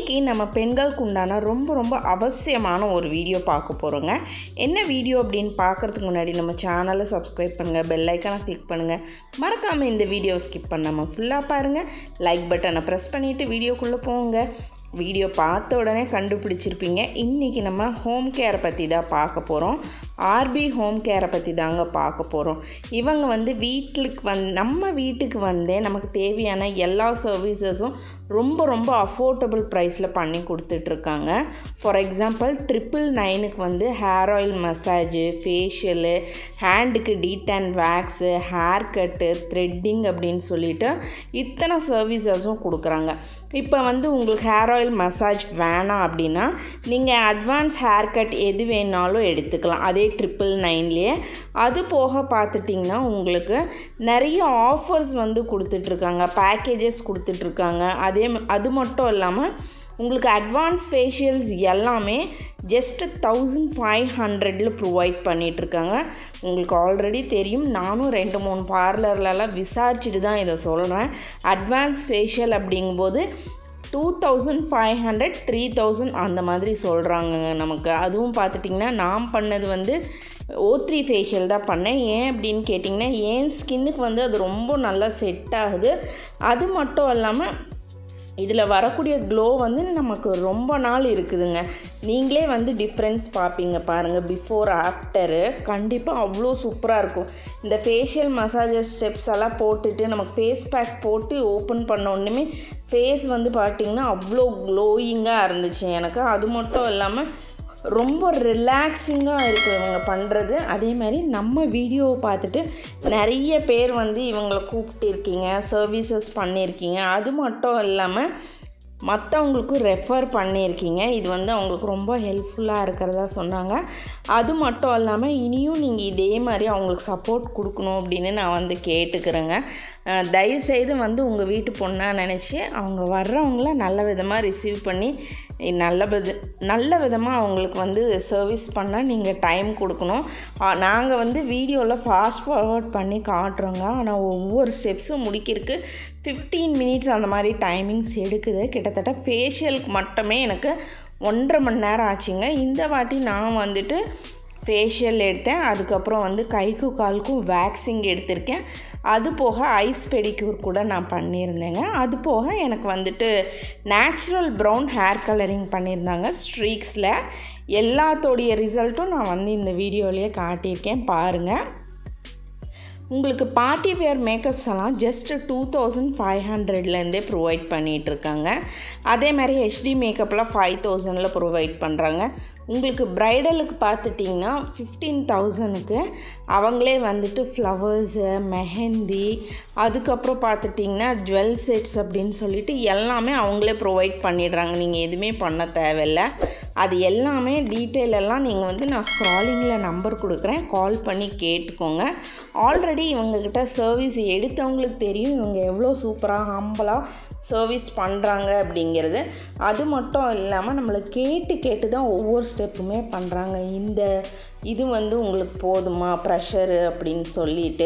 இன்றைக்கி நம்ம பெண்களுக்கு உண்டான ரொம்ப ரொம்ப அவசியமான ஒரு வீடியோ பார்க்க போகிறோங்க என்ன வீடியோ அப்படின்னு பார்க்குறதுக்கு முன்னாடி நம்ம சேனலை சப்ஸ்கிரைப் பண்ணுங்கள் பெல் ஐக்கானை கிளிக் பண்ணுங்கள் மறக்காமல் இந்த வீடியோ ஸ்கிப் பண்ணாமல் ஃபுல்லாக பாருங்கள் லைக் பட்டனை ப்ரெஸ் பண்ணிவிட்டு வீடியோக்குள்ளே போங்க வீடியோ பார்த்த உடனே கண்டுபிடிச்சிருப்பீங்க இன்றைக்கி நம்ம ஹோம் கேரை பற்றி தான் பார்க்க போகிறோம் ஆர்பி ஹோம் கேரை பற்றி தாங்க பார்க்க போகிறோம் இவங்க வந்து வீட்டுக்கு வந் நம்ம வீட்டுக்கு வந்தே நமக்கு தேவையான எல்லா சர்வீசஸும் ரொம்ப ரொம்ப அஃபோர்டபுள் ப்ரைஸில் பண்ணி கொடுத்துட்ருக்காங்க ஃபார் எக்ஸாம்பிள் ட்ரிபிள் நைனுக்கு வந்து ஹேர் ஆயில் மசாஜு ஃபேஷியலு ஹேண்டுக்கு டீட் and wax hair cut threading அப்படின்னு சொல்லிட்டு இத்தனை சர்வீசஸும் கொடுக்குறாங்க இப்போ வந்து உங்களுக்கு ஹேர் ஆயில் மசாஜ் வேணாம் அப்படின்னா நீங்கள் அட்வான்ஸ் ஹேர் கட் எது வேணாலும் எடுத்துக்கலாம் அதே ட்ரிபிள் நைன்லேயே அது போக பார்த்துட்டிங்கன்னா உங்களுக்கு நிறைய ஆஃபர்ஸ் வந்து கொடுத்துட்ருக்காங்க பேக்கேஜஸ் கொடுத்துட்ருக்காங்க அதே அது மட்டும் இல்லாமல் உங்களுக்கு அட்வான்ஸ் ஃபேஷியல்ஸ் எல்லாமே ஜஸ்ட் தௌசண்ட் ஃபைவ் ஹண்ட்ரடில் ப்ரொவைட் பண்ணிகிட்ருக்காங்க உங்களுக்கு ஆல்ரெடி தெரியும் நானும் ரெண்டு மூணு பார்லர்லலாம் விசாரிச்சுட்டு தான் இதை சொல்கிறேன் அட்வான்ஸ் ஃபேஷியல் அப்படிங்கும்போது two thousand five hundred three thousand அந்த மாதிரி சொல்கிறாங்கங்க நமக்கு அதுவும் பார்த்துட்டிங்கன்னா நான் பண்ணது வந்து ஓ த்ரீ ஃபேஷியல் தான் பண்ணேன் ஏன் அப்படின்னு கேட்டிங்கன்னா ஏன் ஸ்கின்னுக்கு வந்து அது ரொம்ப நல்லா செட் ஆகுது அது மட்டும் இல்லாமல் இதில் வரக்கூடிய க்ளோ வந்து நமக்கு ரொம்ப நாள் இருக்குதுங்க நீங்களே வந்து டிஃப்ரென்ஸ் பார்ப்பீங்க பாருங்கள் பிஃபோர் ஆஃப்டரு கண்டிப்பாக அவ்வளோ சூப்பராக இருக்கும் இந்த ஃபேஷியல் மசாஜஸ் ஸ்டெப்ஸ் எல்லாம் போட்டுட்டு நமக்கு ஃபேஸ் பேக் போட்டு ஓப்பன் பண்ண உடனே ஃபேஸ் வந்து பார்த்திங்கன்னா அவ்வளோ க்ளோயிங்காக இருந்துச்சு எனக்கு அது மட்டும் இல்லாமல் ரொம்ப ரிலாக்ஸிங்காக இருக்கும் இவங்க பண்ணுறது அதே மாதிரி நம்ம வீடியோவை பார்த்துட்டு நிறைய பேர் வந்து இவங்களை கூப்பிட்டு இருக்கீங்க சர்வீசஸ் பண்ணியிருக்கீங்க அது மட்டும் இல்லாமல் மற்றவங்களுக்கும் ரெஃபர் பண்ணியிருக்கீங்க இது வந்து அவங்களுக்கு ரொம்ப ஹெல்ப்ஃபுல்லாக இருக்கிறதா சொன்னாங்க அது மட்டும் இல்லாமல் இனியும் நீங்கள் இதே மாதிரி அவங்களுக்கு சப்போர்ட் கொடுக்கணும் அப்படின்னு நான் வந்து கேட்டுக்கிறேங்க தயவுசெய்து வந்து உங்கள் வீட்டு பொண்ணாக நினச்சி அவங்க வர்றவங்கள நல்ல விதமாக ரிசீவ் பண்ணி நல்ல வித நல்ல விதமாக அவங்களுக்கு வந்து சர்வீஸ் பண்ண நீங்கள் டைம் கொடுக்கணும் நாங்கள் வந்து வீடியோவில் ஃபாஸ்ட் ஃபார்வர்ட் பண்ணி காட்டுறோங்க ஆனால் ஒவ்வொரு ஸ்டெப்ஸும் முடிக்கிறதுக்கு ஃபிஃப்டீன் மினிட்ஸ் அந்த மாதிரி டைமிங்ஸ் எடுக்குது கிட்டத்தட்ட ஃபேஷியலுக்கு மட்டுமே எனக்கு ஒன்றரை மணி நேரம் ஆச்சுங்க இந்த வாட்டி நான் வந்துட்டு ஃபேஷியல் எடுத்தேன் அதுக்கப்புறம் வந்து கைக்கும் காலுக்கும் வேக்சிங் எடுத்திருக்கேன் அது போக ஐஸ் பெடிக்யூர் கூட நான் பண்ணியிருந்தேங்க அது போக எனக்கு வந்துட்டு நேச்சுரல் ப்ரௌன் ஹேர் கலரிங் பண்ணியிருந்தாங்க ஸ்ட்ரீக்ஸில் எல்லாத்தோடைய ரிசல்ட்டும் நான் வந்து இந்த வீடியோலேயே காட்டியிருக்கேன் பாருங்கள் உங்களுக்கு பார்ட்டி வேர் மேக்கப்ஸ் எல்லாம் ஜஸ்ட் டூ தௌசண்ட் ஃபைவ் ஹண்ட்ரட்லேருந்தே ப்ரொவைட் பண்ணிகிட்ருக்காங்க அதே மாதிரி ஹெச்டி மேக்கப்லாம் ஃபைவ் தௌசண்டில் ப்ரொவைட் பண்ணுறாங்க உங்களுக்கு ப்ரைடலுக்கு பார்த்துட்டிங்கன்னா ஃபிஃப்டீன் தௌசண்ட்க்கு அவங்களே வந்துட்டு ஃப்ளவர்ஸு மெஹந்தி அதுக்கப்புறம் பார்த்துட்டிங்கன்னா ஜுவல் செட்ஸ் அப்படின்னு சொல்லிட்டு எல்லாமே அவங்களே ப்ரொவைட் பண்ணிடுறாங்க நீங்கள் எதுவுமே பண்ண தேவையில்ல அது எல்லாமே டீட்டெயில் எல்லாம் நீங்கள் வந்து நான் ஸ்க்ராலிங்கில் நம்பர் கொடுக்குறேன் கால் பண்ணி கேட்டுக்கோங்க ஆல்ரெடி இவங்கக்கிட்ட சர்வீஸ் எடுத்தவங்களுக்கு தெரியும் இவங்க எவ்வளோ சூப்பராக ஹம்பலாக சர்வீஸ் பண்ணுறாங்க அப்படிங்கிறது அது மட்டும் இல்லாமல் நம்மளை கேட்டு கேட்டு தான் ஒவ்வொரு ஸ்டெப்புமே பண்ணுறாங்க இந்த இது வந்து உங்களுக்கு போதுமா ப்ரெஷரு அப்படின்னு சொல்லிட்டு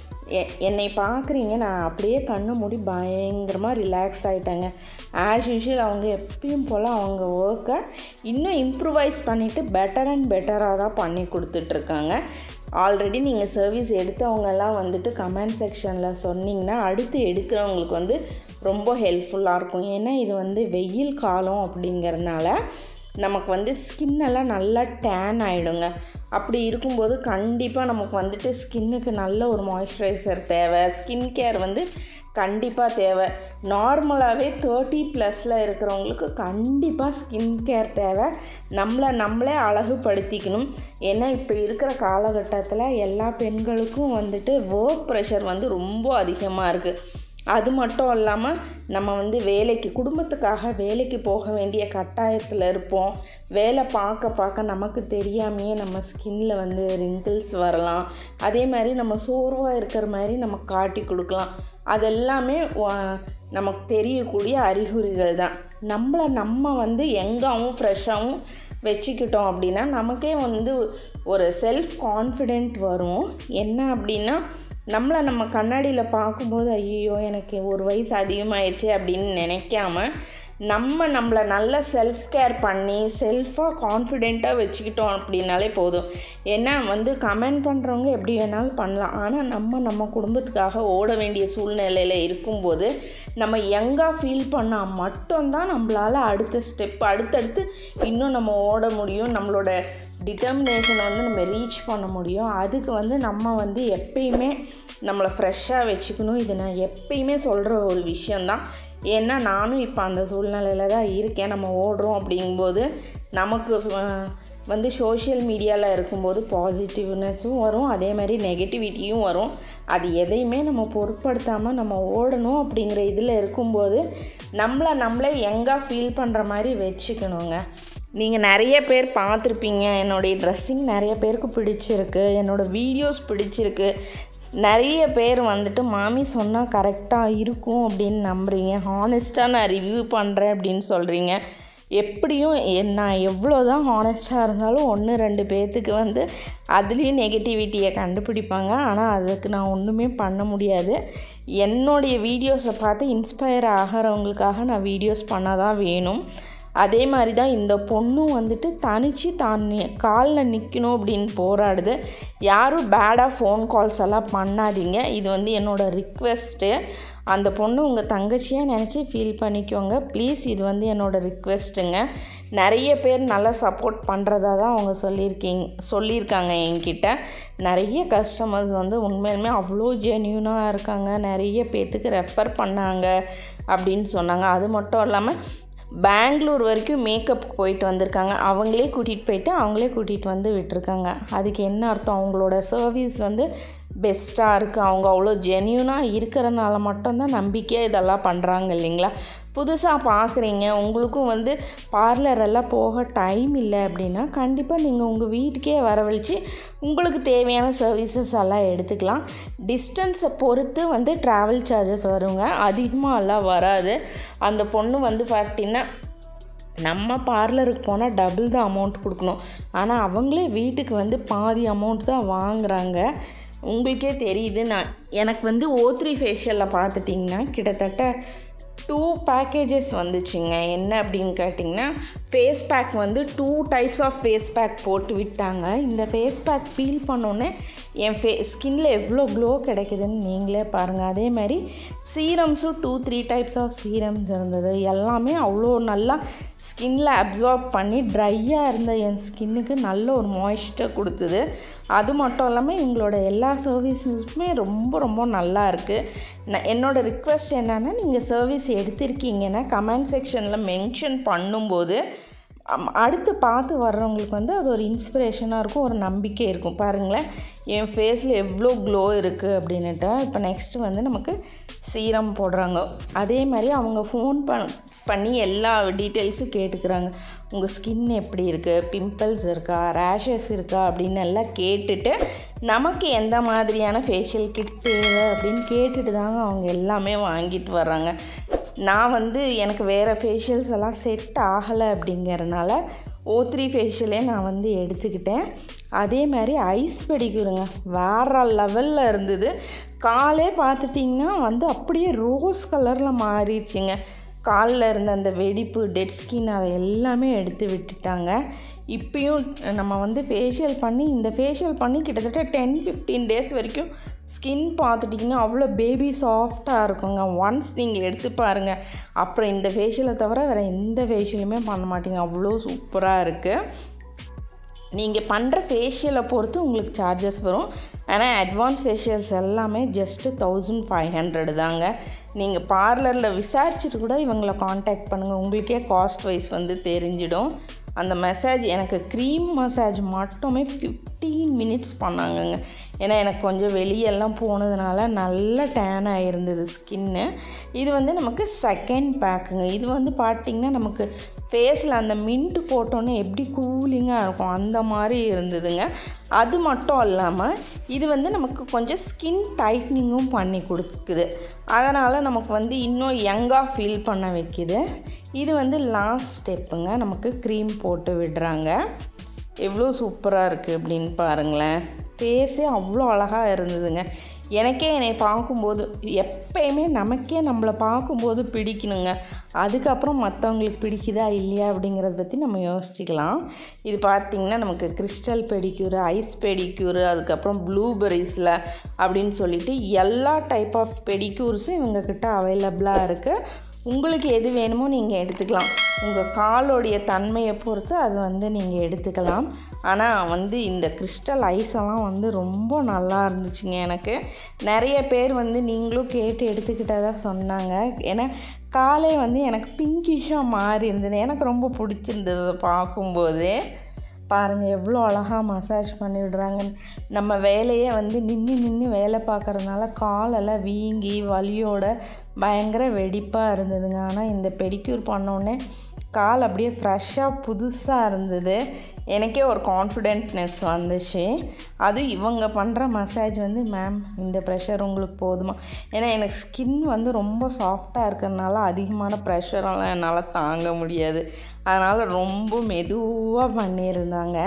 என்னை பார்க்குறீங்க நான் அப்படியே கண்ணு மூடி பயங்கரமாக ரிலாக்ஸ் ஆகிட்டேங்க ஆஸ் யூஷுவல் அவங்க எப்பயும் போல் அவங்க ஒர்க்கை இன்னும் இம்ப்ரூவைஸ் பண்ணிவிட்டு பெட்டர் அண்ட் பெட்டராக தான் பண்ணி கொடுத்துட்ருக்காங்க ஆல்ரெடி நீங்கள் சர்வீஸ் எடுத்தவங்கெல்லாம் வந்துட்டு கமெண்ட் செக்ஷனில் சொன்னிங்கன்னா அடுத்து எடுக்கிறவங்களுக்கு வந்து ரொம்ப ஹெல்ப்ஃபுல்லாக இருக்கும் ஏன்னா இது வந்து வெயில் காலம் அப்படிங்கிறதுனால நமக்கு வந்து ஸ்கின்னெல்லாம் நல்லா டேன் ஆகிடுங்க அப்படி இருக்கும்போது கண்டிப்பாக நமக்கு வந்துட்டு ஸ்கின்னுக்கு நல்ல ஒரு மாய்ஸ்சரைசர் தேவை ஸ்கின் கேர் வந்து கண்டிப்பாக தேவை நார்மலாகவே தேர்ட்டி ப்ளஸில் இருக்கிறவங்களுக்கு கண்டிப்பாக ஸ்கின் கேர் தேவை நம்மளை நம்மளே அழகுபடுத்திக்கணும் ஏன்னா இப்போ இருக்கிற காலகட்டத்தில் எல்லா பெண்களுக்கும் வந்துட்டு ஒர்க் ப்ரெஷர் வந்து ரொம்ப அதிகமாக இருக்குது அது மட்டும் இல்லாமல் நம்ம வந்து வேலைக்கு குடும்பத்துக்காக வேலைக்கு போக வேண்டிய கட்டாயத்தில் இருப்போம் வேலை பார்க்க பார்க்க நமக்கு தெரியாமையே நம்ம ஸ்கின்னில் வந்து ரிங்கிள்ஸ் வரலாம் அதே மாதிரி நம்ம சோர்வாக இருக்கிற மாதிரி நம்ம காட்டி கொடுக்கலாம் அதெல்லாமே நமக்கு தெரியக்கூடிய அறிகுறிகள் தான் நம்மளை நம்ம வந்து எங்காவும் ஃப்ரெஷ்ஷாகவும் வச்சுக்கிட்டோம் அப்படின்னா நமக்கே வந்து ஒரு செல்ஃப் கான்ஃபிடென்ட் வரும் என்ன அப்படின்னா நம்மளை நம்ம கண்ணாடியில் பார்க்கும்போது ஐயோ எனக்கு ஒரு வயசு அதிகமாகிடுச்சு அப்படின்னு நினைக்காம நம்ம நம்மளை நல்ல செல்ஃப் கேர் பண்ணி செல்ஃபாக கான்ஃபிடெண்ட்டாக வச்சுக்கிட்டோம் அப்படின்னாலே போதும் ஏன்னா வந்து கமெண்ட் பண்ணுறவங்க எப்படி வேணாலும் பண்ணலாம் ஆனால் நம்ம நம்ம குடும்பத்துக்காக ஓட வேண்டிய சூழ்நிலையில் இருக்கும்போது நம்ம யங்காக ஃபீல் பண்ணால் மட்டும்தான் நம்மளால் அடுத்த ஸ்டெப் அடுத்தடுத்து இன்னும் நம்ம ஓட முடியும் நம்மளோட டிட்டர்மினேஷனை வந்து நம்ம ரீச் பண்ண முடியும் அதுக்கு வந்து நம்ம வந்து எப்பயுமே நம்மளை ஃப்ரெஷ்ஷாக வச்சுக்கணும் இது நான் எப்பயுமே சொல்கிற ஒரு விஷயந்தான் ஏன்னா நானும் இப்போ அந்த சூழ்நிலையில் தான் இருக்கேன் நம்ம ஓடுறோம் அப்படிங்கும்போது நமக்கு அஹ், வந்து சோஷியல் மீடியாவில் இருக்கும்போது பாசிட்டிவ்னஸும் வரும் அதே மாதிரி நெகட்டிவிட்டியும் வரும் அது எதையுமே நம்ம பொருட்படுத்தாமல் நம்ம ஓடணும் அப்படிங்கிற இதில் இருக்கும்போது நம்மளை நம்மளே எங்கே ஃபீல் பண்ணுற மாதிரி வச்சுக்கணுங்க நீங்கள் நிறைய பேர் பார்த்துருப்பீங்க என்னுடைய ட்ரெஸ்ஸிங் நிறைய பேருக்கு பிடிச்சிருக்கு என்னோடய வீடியோஸ் பிடிச்சிருக்கு நிறைய பேர் வந்துட்டு மாமி சொன்னால் கரெக்டாக இருக்கும் அப்படின்னு நம்புறீங்க ஹானஸ்ட்டாக நான் ரிவ்யூ பண்ணுறேன் அப்படின்னு சொல்கிறீங்க எப்படியும் எ- நான் எவ்வளோ தான் ஹானஸ்ட்டாக இருந்தாலும் ஒன்று ரெண்டு பேர்த்துக்கு வந்து அதுலேயும் நெகட்டிவிட்டியை கண்டுபிடிப்பாங்க ஆனால் அதுக்கு நான் ஒன்றுமே பண்ண முடியாது என்னுடைய வீடியோஸை பார்த்து இன்ஸ்பயர் ஆகிறவங்களுக்காக நான் வீடியோஸ் பண்ண தான் வேணும் அதே மாதிரி தான் இந்த பொண்ணும் வந்துட்டு தனிச்சு தான் காலில் நிற்கணும் அப்படின்னு போராடுது யாரும் பேடாக ஃபோன் கால்ஸ் எல்லாம் பண்ணாதீங்க இது வந்து என்னோடய ரிக்வெஸ்ட்டு அந்த பொண்ணு உங்கள் தங்கச்சியாக நினச்சி ஃபீல் பண்ணிக்கோங்க ப்ளீஸ் இது வந்து என்னோடய ரிக்வெஸ்ட்டுங்க நிறைய பேர் நல்லா சப்போர்ட் பண்ணுறதா தான் அவங்க சொல்லியிருக்கீங்க சொல்லியிருக்காங்க என்கிட்ட நிறைய கஸ்டமர்ஸ் வந்து உண்மையிலுமே அவ்வளோ ஜென்யூனாக இருக்காங்க நிறைய பேர்த்துக்கு ரெஃபர் பண்ணாங்க அப்படின்னு சொன்னாங்க அது மட்டும் இல்லாமல் பெங்களூர் வரைக்கும் மேக்கப் போயிட்டு வந்திருக்காங்க அவங்களே கூட்டிகிட்டு போயிட்டு அவங்களே கூட்டிகிட்டு வந்து விட்டுருக்காங்க அதுக்கு என்ன அர்த்தம் அவங்களோட சர்வீஸ் வந்து பெஸ்ட்டாக இருக்குது அவங்க அவ்வளோ ஜென்யூனாக இருக்கிறனால மட்டும்தான் நம்பிக்கையாக இதெல்லாம் பண்ணுறாங்க இல்லைங்களா புதுசாக பார்க்குறீங்க உங்களுக்கும் வந்து பார்லர் எல்லாம் போக டைம் இல்லை அப்படின்னா கண்டிப்பாக நீங்கள் உங்கள் வீட்டுக்கே வரவழைச்சு உங்களுக்கு தேவையான சர்வீசஸ் எல்லாம் எடுத்துக்கலாம் டிஸ்டன்ஸை பொறுத்து வந்து ட்ராவல் சார்ஜஸ் வருங்க அதிகமாக எல்லாம் வராது அந்த பொண்ணு வந்து பார்த்தீங்கன்னா நம்ம பார்லருக்கு போனால் டபுள் தான் அமௌண்ட் கொடுக்கணும் ஆனால் அவங்களே வீட்டுக்கு வந்து பாதி அமௌண்ட் தான் வாங்குறாங்க உங்களுக்கே தெரியுது நான் எனக்கு வந்து ஓ த்ரீ ஃபேஷியலில் பார்த்துட்டிங்கன்னா கிட்டத்தட்ட டூ பேக்கேஜஸ் வந்துச்சுங்க என்ன அப்படின்னு கேட்டிங்கன்னா ஃபேஸ் பேக் வந்து two types of face pack போட்டு விட்டாங்க இந்த ஃபேஸ் பேக் ஃபீல் பண்ணோன்னே என் ஃபே ஸ்கின்ல எவ்வளோ க்ளோ கிடைக்குதுன்னு நீங்களே பாருங்கள் அதே மாதிரி சீரம்ஸும் two three types of serums இருந்தது எல்லாமே அவ்வளோ நல்லா ஸ்கின்ல அப்சார்ப் பண்ணி ட்ரையாக இருந்த என் ஸ்கின்னுக்கு நல்ல ஒரு மாய்ஸ்டர் கொடுத்தது அது மட்டும் இல்லாமல் எங்களோட எல்லா சர்வீஸுமே ரொம்ப ரொம்ப நல்லா இருக்குது நான் என்னோடய ரிக்வெஸ்ட் என்னென்னா நீங்கள் சர்வீஸ் எடுத்திருக்கீங்கன்னா கமெண்ட் செக்ஷனில் மென்ஷன் பண்ணும்போது அம், அடுத்து பார்த்து வர்றவங்களுக்கு வந்து அது ஒரு இன்ஸ்பிரேஷனாக இருக்கும் ஒரு நம்பிக்கை இருக்கும் பாருங்களேன் என் ஃபேஸில் எவ்வளோ க்ளோ இருக்குது அப்படின்னுட்டு இப்போ நெக்ஸ்ட்டு வந்து நமக்கு சீரம் போடுறாங்க அதே மாதிரி அவங்க ஃபோன் பண் பண்ணி எல்லா டீட்டெயில்ஸும் கேட்டுக்கிறாங்க உங்கள் ஸ்கின் எப்படி இருக்குது பிம்பிள்ஸ் இருக்கா ரேஷஸ் இருக்கா அப்படின்னு எல்லாம் கேட்டுட்டு நமக்கு எந்த மாதிரியான ஃபேஷியல் கிட் தேவை அப்படின்னு கேட்டுட்டு தாங்க அவங்க எல்லாமே வாங்கிட்டு வர்றாங்க நான் வந்து எனக்கு வேறு ஃபேஷியல்ஸ் எல்லாம் செட் ஆகலை அப்படிங்கறனால ஓ த்ரீ ஃபேஷியலே நான் வந்து எடுத்துக்கிட்டேன் அதே மாதிரி ஐஸ் பெடிக்யூருங்க வேற லெவலில் இருந்தது காலே பார்த்துட்டிங்கன்னா வந்து அப்படியே ரோஸ் கலரில் மாறிடுச்சுங்க காலில் இருந்த அந்த வெடிப்பு டெட் ஸ்கின் அதை எல்லாமே எடுத்து விட்டுட்டாங்க இப்பயும் நம்ம வந்து ஃபேஷியல் பண்ணி இந்த ஃபேஷியல் பண்ணி கிட்டத்தட்ட டென் ஃபிஃப்டீன் டேஸ் வரைக்கும் ஸ்கின் பார்த்துட்டிங்கன்னா அவ்வளோ பேபி சாஃப்டாக இருக்குங்க ஒன்ஸ் நீங்கள் எடுத்து பாருங்கள் அப்புறம் இந்த ஃபேஷியலை தவிர வேறு எந்த ஃபேஷியலுமே பண்ண மாட்டீங்க அவ்வளோ சூப்பராக இருக்குது நீங்கள் பண்ணுற ஃபேஷியலை பொறுத்து உங்களுக்கு சார்ஜஸ் வரும் ஆனால் அட்வான்ஸ் ஃபேஷியல்ஸ் எல்லாமே ஜஸ்ட்டு தௌசண்ட் ஃபைவ் ஹண்ட்ரட் தாங்க நீங்கள் பார்லரில் விசாரிச்சுட்டு கூட இவங்களை காண்டாக்ட் பண்ணுங்கள் உங்களுக்கே காஸ்ட் வைஸ் வந்து தெரிஞ்சிடும் அந்த மசாஜ் எனக்கு க்ரீம் மசாஜ் மட்டுமே ஃபிஃப்டீன் மினிட்ஸ் பண்ணாங்கங்க ஏன்னா எனக்கு கொஞ்சம் வெளியெல்லாம் போனதுனால நல்ல டேன் ஆகிருந்தது ஸ்கின்னு இது வந்து நமக்கு செகண்ட் பேக்குங்க இது வந்து பார்த்திங்கன்னா நமக்கு ஃபேஸில் அந்த மின்ட் போட்டோன்னே எப்படி கூலிங்காக இருக்கும் அந்த மாதிரி இருந்ததுங்க அது மட்டும் இல்லாமல் இது வந்து நமக்கு கொஞ்சம் ஸ்கின் டைட்னிங்கும் பண்ணி கொடுக்குது அதனால் நமக்கு வந்து இன்னும் யங்காக ஃபீல் பண்ண வைக்குது இது வந்து லாஸ்ட் ஸ்டெப்புங்க நமக்கு க்ரீம் போட்டு விடுறாங்க எவ்வளோ சூப்பராக இருக்குது அப்படின்னு பாருங்களேன் ஃபேஸே அவ்வளோ அழகாக இருந்ததுங்க எனக்கே என்னை பார்க்கும்போது எப்பயுமே நமக்கே நம்மளை பார்க்கும்போது பிடிக்கணுங்க அதுக்கப்புறம் மற்றவங்களுக்கு பிடிக்குதா இல்லையா அப்படிங்கிறத பற்றி நம்ம யோசிச்சுக்கலாம் இது பார்த்திங்கன்னா நமக்கு கிறிஸ்டல் பெடிக்யூரு ஐஸ் பெடிக்யூரு அதுக்கப்புறம் ப்ளூபெரிஸில் அப்படின்னு சொல்லிட்டு எல்லா டைப் ஆஃப் பெடிக்யூர்ஸும் இவங்கக்கிட்ட அவைலபிளாக இருக்குது உங்களுக்கு எது வேணுமோ நீங்கள் எடுத்துக்கலாம் உங்கள் காலோடைய தன்மையை பொறுத்து அது வந்து நீங்கள் எடுத்துக்கலாம் ஆனால் வந்து இந்த கிறிஸ்டல் ஐஸெல்லாம் வந்து ரொம்ப நல்லா இருந்துச்சுங்க எனக்கு நிறைய பேர் வந்து நீங்களும் கேட்டு எடுத்துக்கிட்டதா சொன்னாங்க ஏன்னா காலை வந்து எனக்கு பிங்கிஷாக மாறி இருந்தது எனக்கு ரொம்ப பிடிச்சிருந்தது அதை பார்க்கும்போது பாருங்கள் எவ்வளோ அழகாக மசாஜ் பண்ணி விடுறாங்கன்னு நம்ம வேலையே வந்து நின்று நின்று வேலை பார்க்குறதுனால காலெல்லாம் வீங்கி வலியோட பயங்கர வெடிப்பாக இருந்ததுங்க ஆனால் இந்த பெடிக்யூர் பண்ணோடனே கால் அப்படியே ஃப்ரெஷ்ஷாக புதுசாக இருந்தது எனக்கே ஒரு கான்ஃபிடென்ட்னஸ் வந்துச்சு அதுவும் இவங்க பண்ணுற மசாஜ் வந்து மேம் இந்த ப்ரெஷர் உங்களுக்கு போதுமா ஏன்னா எனக்கு ஸ்கின் வந்து ரொம்ப சாஃப்டாக இருக்கிறதுனால அதிகமான ப்ரெஷரெல்லாம் என்னால் தாங்க முடியாது அதனால் ரொம்ப மெதுவாக பண்ணியிருந்தாங்க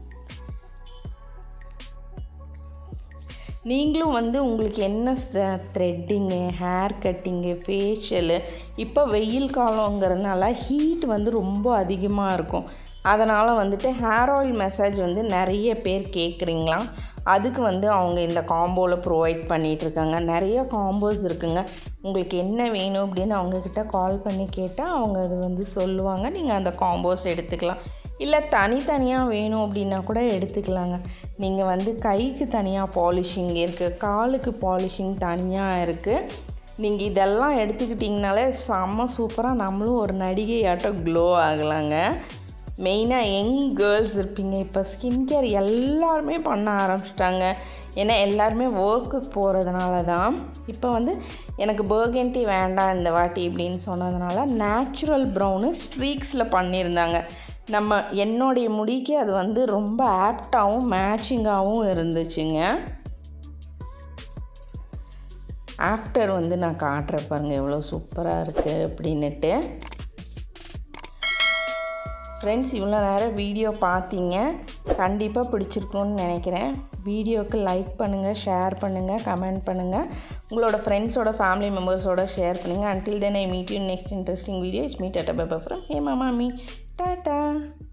நீங்களும் வந்து உங்களுக்கு என்ன த்ரெட்டிங்கு ஹேர் கட்டிங்கு ஃபேஷியலு இப்போ வெயில் காலங்கிறதுனால ஹீட் வந்து ரொம்ப அதிகமாக இருக்கும் அதனால் வந்துட்டு ஹேர் ஆயில் மசாஜ் வந்து நிறைய பேர் கேட்குறீங்களாம் அதுக்கு வந்து அவங்க இந்த காம்போவில் ப்ரொவைட் பண்ணிகிட்ருக்காங்க நிறைய காம்போஸ் இருக்குங்க உங்களுக்கு என்ன வேணும் அப்படின்னு அவங்கக்கிட்ட கால் பண்ணி கேட்டால் அவங்க அது வந்து சொல்லுவாங்க நீங்கள் அந்த காம்போஸ் எடுத்துக்கலாம் இல்லை தனித்தனியாக வேணும் அப்படின்னா கூட எடுத்துக்கலாங்க நீங்கள் வந்து கைக்கு தனியாக பாலிஷிங் இருக்குது காலுக்கு பாலிஷிங் தனியாக இருக்குது நீங்கள் இதெல்லாம் எடுத்துக்கிட்டிங்கனாலே செம்ம சூப்பராக நம்மளும் ஒரு நடிகையாட்டம் க்ளோ ஆகலாங்க மெயினாக யங் கேர்ள்ஸ் இருப்பீங்க இப்போ ஸ்கின் கேர் எல்லாருமே பண்ண ஆரம்பிச்சிட்டாங்க ஏன்னா எல்லாருமே ஒர்க்குக்கு போகிறதுனால தான் இப்போ வந்து எனக்கு பர்கென்டி வேண்டாம் இந்த வாட்டி இப்படின்னு சொன்னதுனால நேச்சுரல் ப்ரௌனு ஸ்ட்ரீக்ஸில் பண்ணியிருந்தாங்க நம்ம என்னுடைய முடிக்கு அது வந்து ரொம்ப ஆப்டாகவும் மேட்சிங்காகவும் இருந்துச்சுங்க ஆஃப்டர் வந்து நான் காட்டுறேன் பாருங்கள் எவ்வளோ சூப்பராக இருக்குது அப்படின்னுட்டு ஃப்ரெண்ட்ஸ் இவ்வளோ நேரம் வீடியோ பார்த்தீங்க கண்டிப்பாக பிடிச்சிருக்கும்னு நினைக்கிறேன் வீடியோவுக்கு லைக் பண்ணுங்கள் ஷேர் பண்ணுங்கள் கமெண்ட் பண்ணுங்கள் உங்களோட ஃப்ரெண்ட்ஸோட ஃபேமிலி மெம்பர்ஸோட ஷேர் பண்ணுங்கள் until then I meet you next interesting video it's meet at bye from hey மாமா மீ டாட்டா